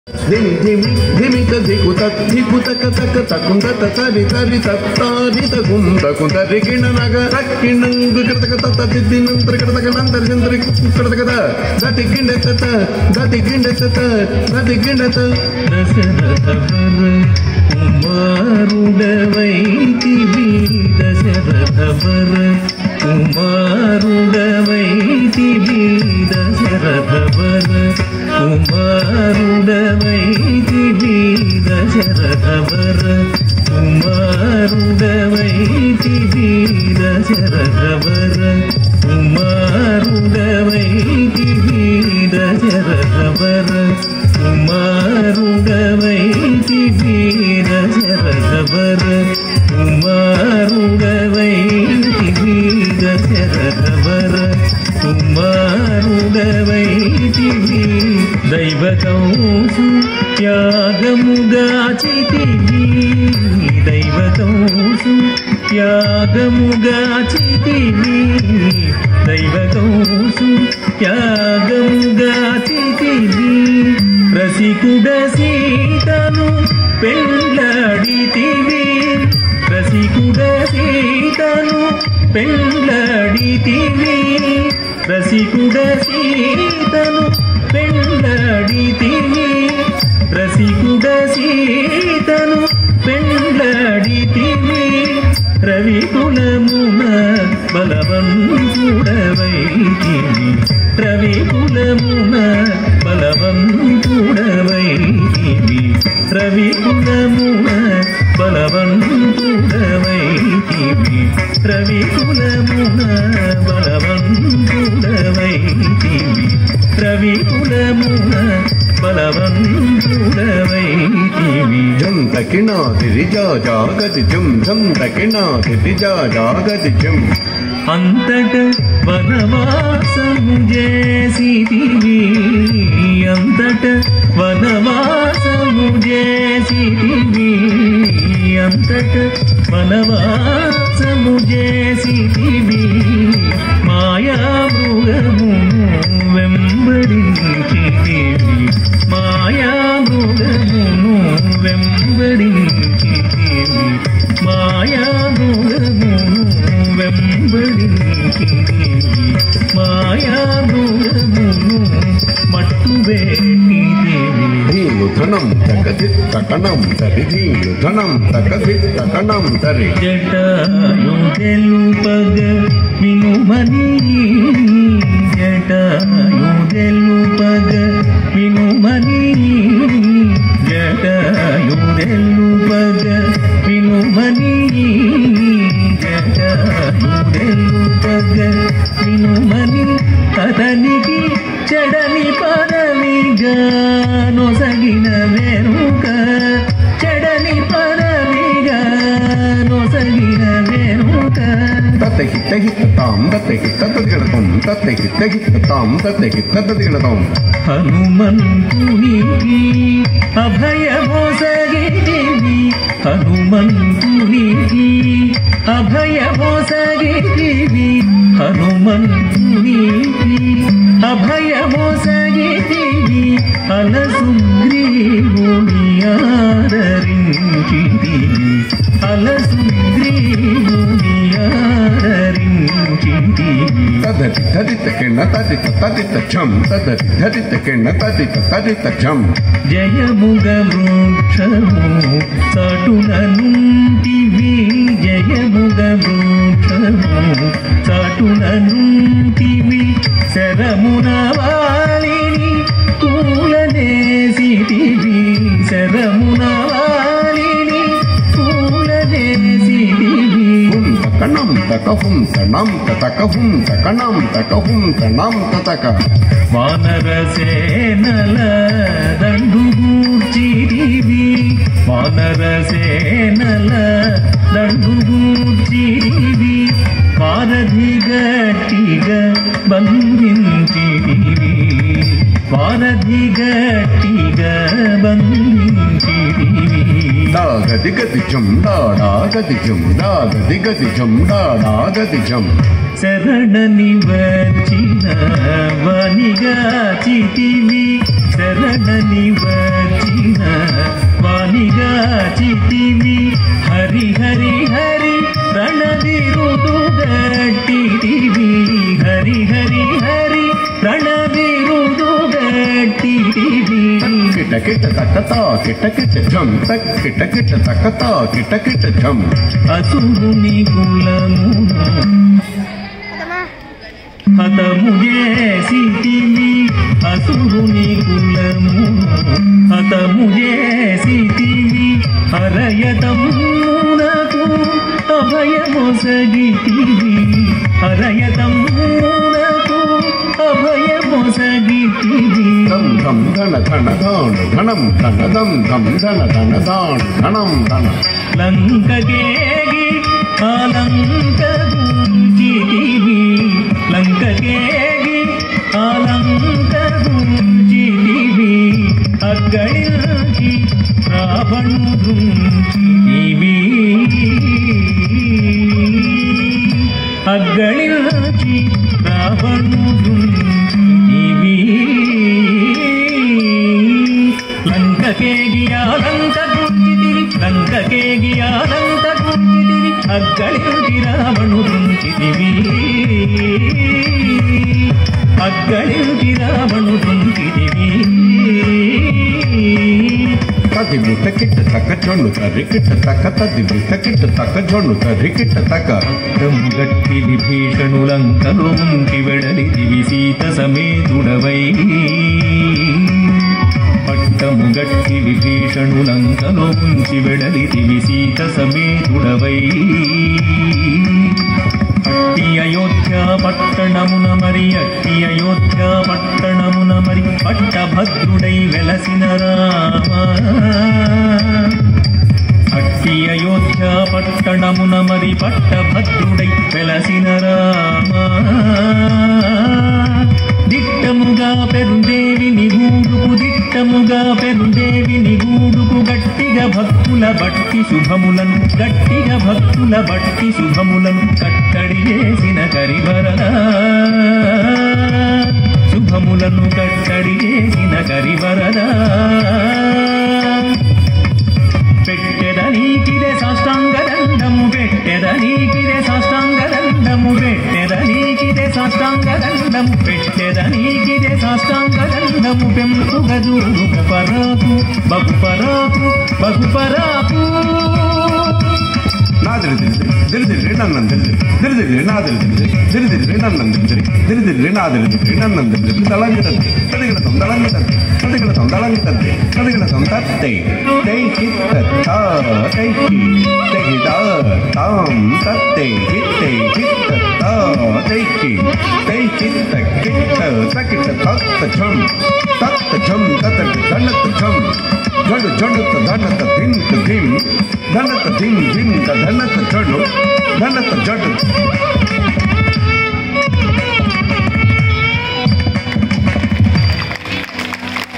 ధిమి ధిమి ధిమిక ధికుత ధికుతక తక తకుంద తరి తరి తత్తారి తగుం తకుంద రిగిణ నగ రక్కిణంగు కృతక తత దిద్దినంతర కృతక నంతర చంద్ర కృతక దతి గిండ తత దతి గిండ తత దతి గిండ త దశరథవర కుమారుడవైతివి దశరథవర కుమారుడవైతివి దశరథవర కుమారుడవైతివి దశరథవర కుమారుడవైతివి దశరథవర కుమారుడవైతివి దశరథవర కుమారుడవైతి వీర శరథవర కుమారుడవైతి వీర శరథవర కుమారుడవైతి వీ దైవతంసు త్యాగముగాచితివి దైవతంసు త్యాగముగాచితివి దైవతంసు త్యాగముగాచితివి రసికుడ సీతను పెళ్ళాడితివి రసికుడ సీతను పెళ్ళాడితివి రసికుడ సీతను పెళ్ళాడితివి రసికుడ సీతను పెళ్ళాడితివి రవికులమున బలవంతుడవైతివి రవికులమున బలవంతుడవైతివి రవికులమున బలవంతుడవైతివి రవికులమున బలవంతుడవైతివి రవికులమున బలవంతుడవైతివి జం తకినా దిరిజా జాగతి జం జం తకినా దిరిజా జాగతి జం అంతట వనవాసము చేసితివి అంతట వనవాసము చేసితివి అంతట వనవాసము చేసితివి మాయా మృగమును వెంబడించితివి మాయా మృగమును వెంబడించితివి మాయా మృగమును వెంబడించితివి మాయా మృగమును మట్టు వేటితివి ధీను ధనం తకది తకణం తరి ధీను ధనం తకది తకణం తరి జటాయు తెలుపగ వినుమని జటాయు తెలుపగ వినుమని జటాయు తెలుపగ వినుమని జటాయు తెలుపగ వినుమని అతనికి చెడని పరమిగా నొసగిన వెనుక చెడని పరమిగా నొసగిన వెనుక తత్తకి తగిత తాం తత్తకి తత్తదిగడతాం తత్తకి తగిత తాం తత్తకి తత్తదిగడతాం హనుమంతునికి అభయమోసగితివి హనుమంతునికి అభయమోసగితివి హనుమంతునికి అభయమోసగితివి అలసుగ్రీవుని ఆదరించితివి అలసుగ్రీవుని ఆదరించితివి తదతి తదిత కిణ తదిత తదిత ఛం తదతి తదిత కిణ తదిత తదిత ఛం జయముగ వృక్షము చాటుననుంటివి జయముగ వృక్షము చాటుననుంటివి శరమున వాలిని పూలనేసిటివి శరమున వాలిని పూలనేసిటివి హుం తకణం తకహుం తణం తతకహుం తకణం తకహుం తణం తతక వానర సేనల దండుగూర్చిరివి వానర సేనల దండుగూర్చిరివి వారధి గట్టిగా బంధించిరివి వారధి గట్టిగా బంధించిరివి దాగది గది జం దాడా గది జం దాగది గది జం దాడా గది జం శరణని వచ్చిన వనిగా చితివి శరణని వచ్చిన వానిగా చితివి హరి హరి హరి రణవిరుదు గట్టివి హరి హరి హరి రణవిరుదు గట్టివి కిట కిట తక్కతా కిట కిట ఝం తక్ కిట కిట తక్కతా కిట కిట ఝం అసురుని కులమును హతము చేసితివి అసురుని కులమును హతము చేసితివి హరయతమునకు అభయమొసగితివి హరయతమునకు అభయమొసగితివి ధం ధం ధన ధన ధాన్ ధనం ధన ధం ధం ధన ధన ధాన్ ధనం ధన లంకకేగి ఆలంక గుంజితివి లంకకేగి ఆలంక గుంజితివి అగ్గళించి రావణుదుంచితివి అగ్గళించి రావణుదుంచితివి లంకకేగి ఆలంక గుంజితివి లంకకేగి ఆలంక గుంజితివి అగ్గళించి రావణుదుంచితివి అగ్గళించి రావణుదుంచితివి తది ముట కిట తక్క జొన్ను తరి కిట తక్క తది ముట కిట తక్క జొన్ను తరి కిట తక్క రక్తము గట్టి విభీషణులంకలు ఉంటి వెడలి దివి సీత సమేతుడవై పట్టము గట్టి విభీషణులంకలు ఉంచి వెడలి దివి సీత సమేతుడవై అట్టి అయోధ్య పట్టణమున మరి అట్టి అయోధ్య పట్టణమున మరి పట్టభద్రుడై వెలసిన రామ అట్టి అయోధ్య పట్టణమున మరి పట్టభద్రుడై వెలసిన రామ దిట్టముగా పెరుదేవి నిగూడుకు దిట్టముగా పెరుదేవి నిగూడుకు గట్టిగా భక్తుల బట్టి శుభములను గట్టిగా భక్తుల బట్టి శుభములను కట్టడి చేసిన కరివరద శుభములను కట్టడి చేసిన కరివరదా పెట్టెదనీకిదే సాష్టాంగ దండము పెట్టెదనీకిదే సాష్టాంగ దండము పెట్టెదనీకిదే సాష్టాంగ దండము పెట్టెదనీకిదే సాష్టాంగ దండము పెంపుగదూరు పరాకు బగు పరాకు బగు పరాకు నాదిరి దిరి దిరి నన్నం దిరి దిరి దిరి నాదిరి దిరి దిరి దిరి నన్నం దిరి దిరి దిరి నాదిరి దిరి నన్నం దిరి దళంగి తద్ది తదిగిన తం దళంగి తద్ది తదిగిన తం దళంగి తద్ది తదిగిన తం తత్తే తై హిత్త తా తై హి తై దా తాం తత్తే హిత్తే హిత్త తా తై హి తై హిత్త కిట్ట తకిట్ట తత్త ఝం తత్త ఝం తత్త ధనత ఝం జడు జడుత ధనత ధింత ధిం ధనత ధిం ధిం ధనత జడు ధనత జడు